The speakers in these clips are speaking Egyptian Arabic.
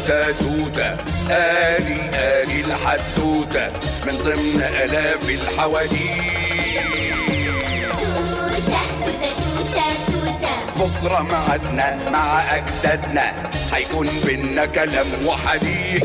توتة توتة آلي آلي الحدوتة من ضمن آلاف الحواديت توتة توتة توتة توتة بكرة معدنا مع أجدادنا هيكون بينا كلام وحديث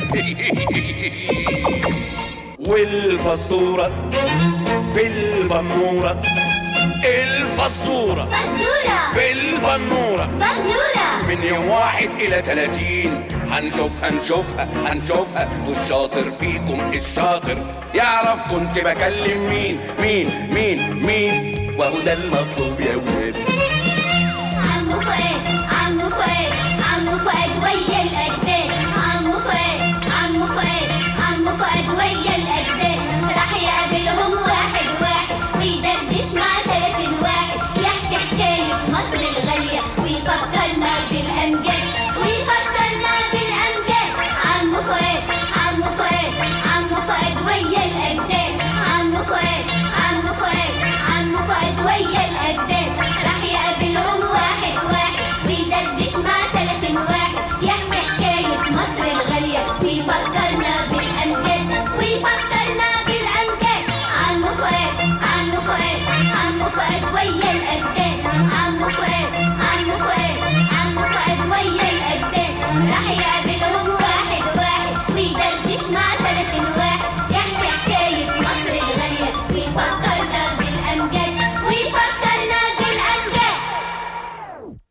والفصورة في البنورة الفصورة بندورة في البنورة بندورة من يوم واحد إلى تلاتين هنشوفها نشوفها هنشوفها والشاطر فيكم الشاطر يعرف كنت بكلم مين مين مين مين وهو ده المطلوب يا ولاد عمو فؤاد عمو فؤاد عمو فؤاد ويا الأجداد عمو فؤاد عمو فؤاد عمو فؤاد ويا الأجداد راح يقابلهم واحد واحد ويدردش مع تلاتين واحد يحكي حكاية مصر الغالية ويفكرنا بالأمجاد ويفكرنا بالأمجاد عمو فؤاد عمو فؤاد عمو فؤاد ويا الأجداد عمو فؤاد عمو فؤاد عمو فؤاد ويا الأجداد راح يقابلهم واحد واحد ويدردش مع تلاتين واحد يحكي حكاية مصر الغالية ويفكرنا بالأمجاد ويفكرنا بالأمجاد عمو فؤاد عمو فؤاد عمو فؤاد ويا الأجداد عمو فؤاد عمو فؤاد عمو فؤاد ويا الأجداد راح